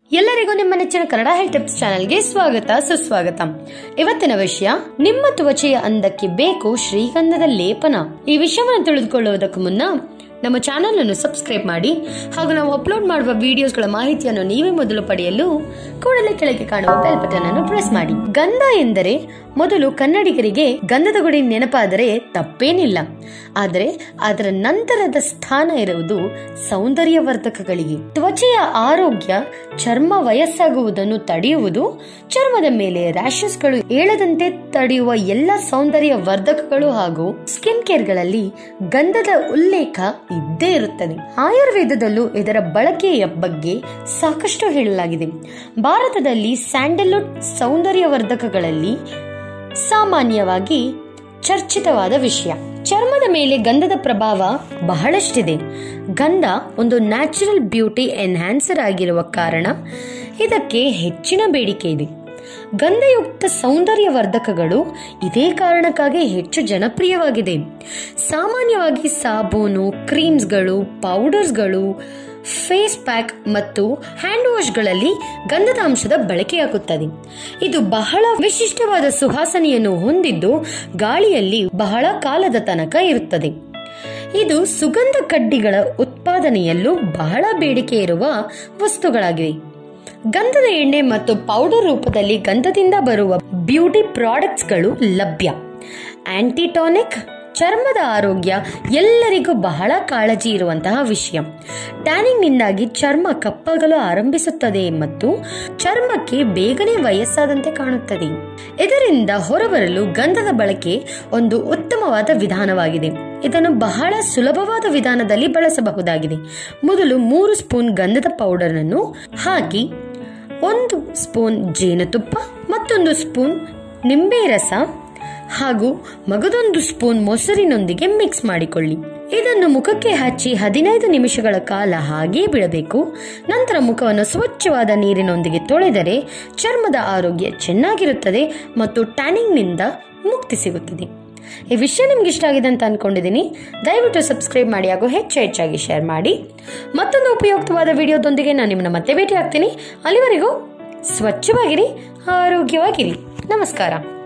ಎಲ್ಲರಿಗೂ ನಿಮ್ಮ ನೆಚ್ಚಿನ ಕನ್ನಡ ಹೆಲ್ತ್ ಟಿಪ್ಸ್ ಚಾನೆಲ್ಗೆ ಸ್ವಾಗತ ಸುಸ್ವಾಗತ ಇವತ್ತಿನ ವಿಷಯ ನಿಮ್ಮ ತ್ವಚೆಯ ಅಂದಕ್ಕೆ ಬೇಕು ಶ್ರೀಗಂಧದ ಲೇಪನ ಈ ವಿಷಯವನ್ನು ತಿಳಿದುಕೊಳ್ಳುವುದಕ್ಕೂ ಮುನ್ನ ನಮ್ಮ ಚಾನೆಲ್ ಅನ್ನು ಸಬ್ಸ್ಕ್ರೈಬ್ ಮಾಡಿ ಹಾಗೂ ನಾವು ಅಪ್ಲೋಡ್ ಮಾಡುವ ವಿಡಿಯೋಸ್ಗಳ ಮಾಹಿತಿಯನ್ನು ನೀವೇ ಮೊದಲು ಪಡೆಯಲು ಕೂಡಲೇ ಕೆಳಗೆ ಕಾಣುವ ಬೆಲ್ ಬಟನ್ ಅನ್ನು ಪ್ರೆಸ್ ಮಾಡಿ ಗಂಧ ಎಂದರೆ ಮೊದಲು ಕನ್ನಡಿಗರಿಗೆ ಗಂಧದ ಗುಡಿ ನೆನಪಾದರೆ ತಪ್ಪೇನಿಲ್ಲ ಆದರೆ ಅದರ ನಂತರದ ಸ್ಥಾನ ಇರುವುದು ಸೌಂದರ್ಯವರ್ಧಕಗಳಿಗೆ ತ್ವಚೆಯ ಆರೋಗ್ಯ ಚರ್ಮ ವಯಸ್ಸಾಗುವುದನ್ನು ತಡೆಯುವುದು ಚರ್ಮದ ಮೇಲೆ ರ್ಯಾಷಸ್ಗಳು ಏಳದಂತೆ ತಡೆಯುವ ಎಲ್ಲ ಸೌಂದರ್ಯ ವರ್ಧಕಗಳು ಹಾಗೂ ಸ್ಕಿನ್ ಕೇರ್ಗಳಲ್ಲಿ ಗಂಧದ ಉಲ್ಲೇಖ ಇದ್ದೇ ಇರುತ್ತದೆ ಆಯುರ್ವೇದದಲ್ಲೂ ಇದರ ಬಳಕೆಯ ಬಗ್ಗೆ ಸಾಕಷ್ಟು ಹೇಳಲಾಗಿದೆ ಭಾರತದಲ್ಲಿ ಸ್ಯಾಂಡಲ್ವುಡ್ ಸೌಂದರ್ಯವರ್ಧಕಗಳಲ್ಲಿ ಸಾಮಾನ್ಯವಾಗಿ ಚರ್ಚಿತವಾದ ವಿಷಯ ಚರ್ಮದ ಮೇಲೆ ಗಂಧದ ಪ್ರಭಾವ ಬಹಳಷ್ಟಿದೆ ಗಂಧ ಒಂದು ನ್ಯಾಚುರಲ್ ಬ್ಯೂಟಿ ಎನ್ಹ್ಯಾನ್ಸರ್ ಆಗಿರುವ ಕಾರಣ ಇದಕ್ಕೆ ಹೆಚ್ಚಿನ ಬೇಡಿಕೆ ಇದೆ ಗಂಧಯುಕ್ತ ಸೌಂದರ್ಯವರ್ಧಕಗಳು ಇದೇ ಕಾರಣಕ್ಕಾಗಿ ಹೆಚ್ಚು ಜನಪ್ರಿಯವಾಗಿದೆ ಸಾಮಾನ್ಯವಾಗಿ ಸಾಬೂನು ಕ್ರೀಮ್ಸ್ಗಳು ಪೌಡರ್ಸ್ಗಳು ಫೇಸ್ ಪ್ಯಾಕ್ ಮತ್ತು ಹ್ಯಾಂಡ್ ವಾಶ್ಗಳಲ್ಲಿ ಗಂಧದ ಅಂಶದ ಬಳಕೆಯಾಗುತ್ತದೆ ಇದು ಬಹಳ ವಿಶಿಷ್ಟವಾದ ಸುವಾಸನೆಯನ್ನು ಹೊಂದಿದ್ದು ಗಾಳಿಯಲ್ಲಿ ಬಹಳ ಕಾಲದ ತನಕ ಇರುತ್ತದೆ ಇದು ಸುಗಂಧ ಕಡ್ಡಿಗಳ ಉತ್ಪಾದನೆಯಲ್ಲೂ ಬಹಳ ಬೇಡಿಕೆ ಇರುವ ವಸ್ತುಗಳಾಗಿವೆ ಗಂಧದ ಎಣ್ಣೆ ಮತ್ತು ಪೌಡರ್ ರೂಪದಲ್ಲಿ ಗಂಧದಿಂದ ಬರುವ ಬ್ಯೂಟಿ ಪ್ರಾಡಕ್ಟ್ಸ್ಗಳು ಲಭ್ಯ ಆಂಟಿಟಾನಿಕ್ ಚರ್ಮದ ಆರೋಗ್ಯ ಎಲ್ಲರಿಗೂ ಬಹಳ ಕಾಳಜಿ ಇರುವಂತಹ ವಿಷಯ ಟ್ಯಾನಿಂಗ್ನಿಂದಾಗಿ ಚರ್ಮ ಕಪ್ಪಾಗಲು ಆರಂಭಿಸುತ್ತದೆ ಮತ್ತು ಚರ್ಮಕ್ಕೆ ಬೇಗನೆ ವಯಸ್ಸಾದಂತೆ ಕಾಣುತ್ತದೆ ಇದರಿಂದ ಹೊರಬರಲು ಗಂಧದ ಬಳಕೆ ಒಂದು ಉತ್ತಮವಾದ ವಿಧಾನವಾಗಿದೆ ಇದನ್ನು ಬಹಳ ಸುಲಭವಾದ ವಿಧಾನದಲ್ಲಿ ಬಳಸಬಹುದಾಗಿದೆ ಮೊದಲು ಮೂರು ಸ್ಪೂನ್ ಗಂಧದ ಪೌಡರ್ ಅನ್ನು ಹಾಕಿ ಒಂದು ಸ್ಪೂನ್ ಜೇನುತುಪ್ಪ ಮತ್ತೊಂದು ಸ್ಪೂನ್ ನಿಂಬೆ ರಸ ಹಾಗೂ ಮಗದೊಂದು ಸ್ಪೂನ್ ಮೊಸರಿನೊಂದಿಗೆ ಮಿಕ್ಸ್ ಮಾಡಿಕೊಳ್ಳಿ ಇದನ್ನು ಮುಖಕ್ಕೆ ಹಚ್ಚಿ ಹದಿನೈದು ನಿಮಿಷಗಳ ಕಾಲ ಹಾಗೇ ಬಿಡಬೇಕು ನಂತರ ಮುಖವನ್ನು ಸ್ವಚ್ಛವಾದ ನೀರಿನೊಂದಿಗೆ ತೊಳೆದರೆ ಚರ್ಮದ ಆರೋಗ್ಯ ಚೆನ್ನಾಗಿರುತ್ತದೆ ಮತ್ತು ಟ್ಯಾನಿಂಗ್ನಿಂದ ಮುಕ್ತಿ ಸಿಗುತ್ತದೆ ಈ ವಿಷಯ ನಿಮ್ಗೆ ಇಷ್ಟ ಆಗಿದೆ ಅಂತ ಅನ್ಕೊಂಡಿದ್ದೀನಿ ದಯವಿಟ್ಟು ಸಬ್ಸ್ಕ್ರೈಬ್ ಮಾಡಿ ಹಾಗೂ ಹೆಚ್ಚು ಹೆಚ್ಚಾಗಿ ಶೇರ್ ಮಾಡಿ ಮತ್ತೊಂದು ಉಪಯುಕ್ತವಾದ ವಿಡಿಯೋದೊಂದಿಗೆ ನಾನು ನಿಮ್ಮನ್ನ ಮತ್ತೆ ಭೇಟಿ ಆಗ್ತೀನಿ ಅಲ್ಲಿವರೆಗೂ ಸ್ವಚ್ಛವಾಗಿರಿ ಆರೋಗ್ಯವಾಗಿರಿ ನಮಸ್ಕಾರ